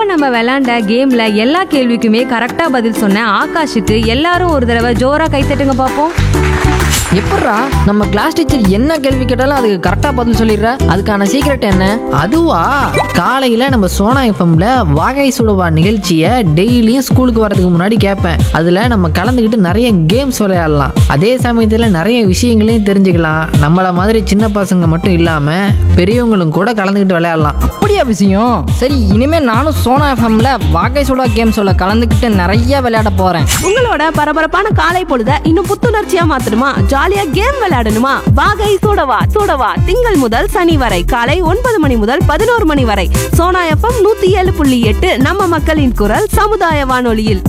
நம்ம விளையாண்ட கேம்ல எல்லா கேள்விக்குமே கரெக்டா பதில் சொன்ன ஆகாஷுக்கு எல்லாரும் ஒரு தடவை ஜோரா கைத்தட்டுங்க பாப்போம் எப்பட்றா நம்ம கிளாஸ் டீச்சர் என்ன கேள்வி கேட்டாலும் அதுக்கு கரெக்டாக பதில் சொல்லிடுற அதுக்கான சீக்ரெட் என்ன அதுவா காலையில் நம்ம சோனா எஃப்எம்ல வாகை சுடுவா நிகழ்ச்சியை டெய்லியும் ஸ்கூலுக்கு வரதுக்கு முன்னாடி கேட்பேன் அதில் நம்ம கலந்துக்கிட்டு நிறைய கேம்ஸ் விளையாடலாம் அதே சமயத்தில் நிறைய விஷயங்களையும் தெரிஞ்சுக்கலாம் நம்மளை மாதிரி சின்ன பசங்க மட்டும் இல்லாமல் பெரியவங்களும் கூட கலந்துக்கிட்டு விளையாடலாம் அப்படியா விஷயம் சரி இனிமே நானும் சோனா எஃப்எம்ல வாகை சுடா கேம் சொல்ல கலந்துக்கிட்டு நிறைய விளையாட போறேன் உங்களோட பரபரப்பான காலை பொழுத இன்னும் புத்துணர்ச்சியா மாத்தணுமா ஜாலியா கேம் விளையாடணுமா வாகை சூடவா சூடவா திங்கள் முதல் சனி வரை காலை ஒன்பது மணி முதல் பதினோரு மணி வரை சோனா எஃப்எம் நூத்தி ஏழு புள்ளி எட்டு நம்ம மக்களின் குரல் சமுதாய வானொலியில்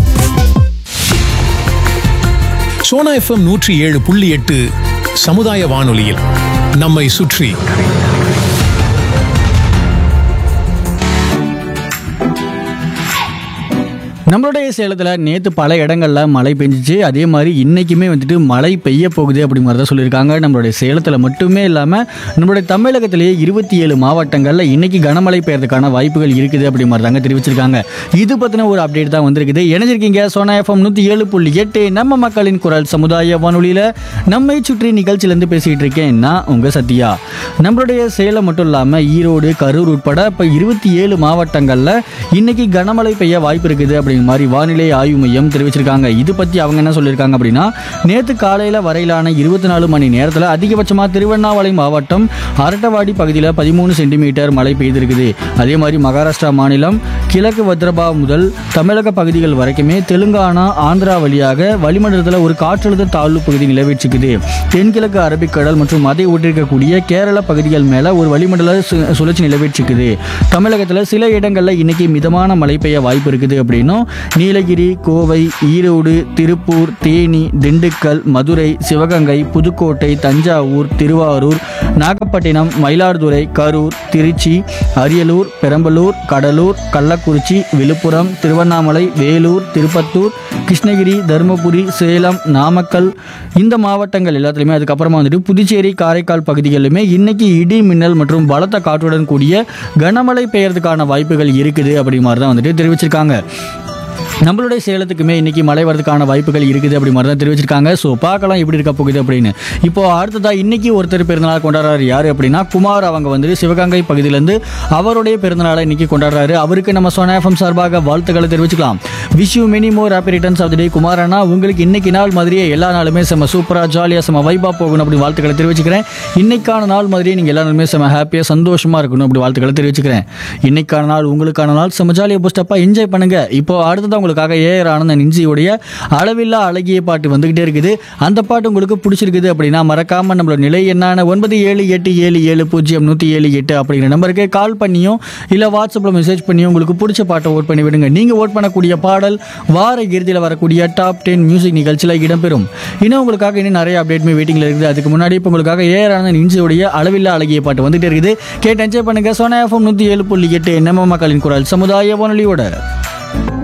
சோனா எஃப்எம் நூற்றி ஏழு புள்ளி எட்டு சமுதாய வானொலியில் நம்மை சுற்றி நம்மளுடைய சேலத்தில் நேற்று பல இடங்களில் மழை பெஞ்சிச்சு அதே மாதிரி இன்றைக்குமே வந்துட்டு மழை பெய்ய போகுது அப்படிங்கிறத சொல்லியிருக்காங்க நம்மளுடைய சேலத்தில் மட்டுமே இல்லாமல் நம்மளுடைய தமிழகத்திலேயே இருபத்தி ஏழு மாவட்டங்களில் இன்றைக்கி கனமழை பெய்யறதுக்கான வாய்ப்புகள் இருக்குது அப்படி மாதிரி தாங்க தெரிவிச்சிருக்காங்க இது பற்றின ஒரு அப்டேட் தான் வந்திருக்குது இணைஞ்சிருக்கீங்க சோனா எஃப்எம் நூற்றி ஏழு புள்ளி எட்டு நம்ம மக்களின் குரல் சமுதாய வானொலியில் நம்மை சுற்றி நிகழ்ச்சியிலேருந்து பேசிகிட்டு இருக்கேன் நான் உங்கள் சத்யா நம்மளுடைய சேலம் மட்டும் இல்லாமல் ஈரோடு கரூர் உட்பட இப்போ இருபத்தி ஏழு மாவட்டங்களில் இன்னைக்கு கனமழை பெய்ய வாய்ப்பு இருக்குது அப்படிங்கிற மாதிரி வானிலை ஆய்வு மையம் தெரிவிச்சிருக்காங்க இது பற்றி அவங்க என்ன சொல்லியிருக்காங்க அப்படின்னா நேற்று காலையில் வரையிலான இருபத்தி நாலு மணி நேரத்தில் அதிகபட்சமாக திருவண்ணாமலை மாவட்டம் அரட்டவாடி பகுதியில் பதிமூணு சென்டிமீட்டர் மழை பெய்திருக்குது அதே மாதிரி மகாராஷ்டிரா மாநிலம் கிழக்கு வத்ரபா முதல் தமிழக பகுதிகள் வரைக்குமே தெலுங்கானா ஆந்திரா வழியாக வளிமண்டலத்தில் ஒரு காற்றழுத்த தாழ்வு பகுதி நிலவிச்சிருக்குது தென்கிழக்கு அரபிக்கடல் மற்றும் அதை ஒட்டிருக்கக்கூடிய கேரள பகுதிகள் மேலே ஒரு வளிமண்டல சு- சுழற்சி நிலவிச்சிருக்குது தமிழகத்தில் சில இடங்களில் இன்னைக்கு மிதமான மழை பெய்ய வாய்ப்பு இருக்குது அப்படின்னும் நீலகிரி கோவை ஈரோடு திருப்பூர் தேனி திண்டுக்கல் மதுரை சிவகங்கை புதுக்கோட்டை தஞ்சாவூர் திருவாரூர் நாகப்பட்டினம் மயிலாடுதுறை கரூர் திருச்சி அரியலூர் பெரம்பலூர் கடலூர் கள்ளக்குறிச்சி விழுப்புரம் திருவண்ணாமலை வேலூர் திருப்பத்தூர் கிருஷ்ணகிரி தருமபுரி சேலம் நாமக்கல் இந்த மாவட்டங்கள் எல்லாத்துலேயுமே அதுக்கப்புறமா வந்துட்டு புதுச்சேரி காரைக்கால் பகுதிகளிலுமே இன்னைக்கு இடி மின்னல் மற்றும் பலத்த காற்றுடன் கூடிய கனமழை பெய்யறதுக்கான வாய்ப்புகள் இருக்குது அப்படி மாதிரி தான் வந்துட்டு தெரிவிச்சிருக்காங்க நம்மளுடைய சேலத்துக்குமே இன்னைக்கு மழை வரதுக்கான வாய்ப்புகள் இருக்குது அப்படி மாதிரி தான் தெரிவிச்சிருக்காங்க ஸோ பார்க்கலாம் எப்படி இருக்க போகுது அப்படின்னு இப்போ அடுத்ததா இன்னைக்கு ஒருத்தர் பிறந்தநாள் கொண்டாடுறாரு யார் அப்படின்னா குமார் அவங்க வந்து சிவகங்கை பகுதியிலேருந்து அவருடைய பிறந்தநாளை இன்னைக்கு கொண்டாடுறாரு அவருக்கு நம்ம சோனா எஃப்எம் சார்பாக வாழ்த்துக்களை தெரிவிச்சுக்கலாம் wish you many more happy returns of the day Kumar அண்ணா உங்களுக்கு இன்னைக்கு நாள் மாதிரியே எல்லா நாளுமே செம்ம சூப்பராக ஜாலியாக செம்ம வைபாக போகணும் அப்படி வாழ்த்துக்களை தெரிவிச்சுக்கிறேன் இன்னைக்கான நாள் மாதிரியே நீங்கள் எல்லா நாளுமே செம்ம ஹாப்பியாக சந்தோஷமாக இருக்கணும் அப்படி வாழ்த்துக்களை தெரிவிச்சுக்கிறேன் இன்னைக்கான நாள் உங்களுக்கான நாள் செம்ம ஜாலியாக புஸ்டப்பாக என்ஜாய் பண்ணுங்க இப்போ அடுத்ததான் உங்களுக்காக ஏஆர் ஆனந்தன் இன்ஜியோடைய அளவில்லா அழகிய பாட்டு வந்துகிட்டே இருக்குது அந்த பாட்டு உங்களுக்கு பிடிச்சிருக்குது அப்படின்னா மறக்காம நம்மளோட நிலை என்னான ஒன்பது ஏழு எட்டு ஏழு ஏழு பூஜ்ஜியம் நூற்றி ஏழு எட்டு அப்படிங்கிற நம்பருக்கு கால் பண்ணியும் இல்லை வாட்ஸ்அப்பில் மெசேஜ் பண்ணியும் உங்களுக்கு பிடிச்ச பாட்டை ஓட் பண்ணி விடுங்க நீங்கள் ஓட் பண்ணக்கூடிய பாடல் வார இறுதியில் வரக்கூடிய டாப் டென் மியூசிக் நிகழ்ச்சியில் இடம்பெறும் இன்னும் உங்களுக்காக இன்னும் நிறைய அப்டேட்மே வெயிட்டிங்கில் இருக்குது அதுக்கு முன்னாடி இப்போ உங்களுக்காக ஏஆர் ஆனந்தன் இன்ஜியோடைய அளவில்லா அழகிய பாட்டு வந்துகிட்டே இருக்குது கேட்டு என்ஜாய் பண்ணுங்க சோனா எஃப்எம் நூற்றி ஏழு புள்ளி எட்டு நம்ம மக்களின் குரல் சமுதாய வானொலியோட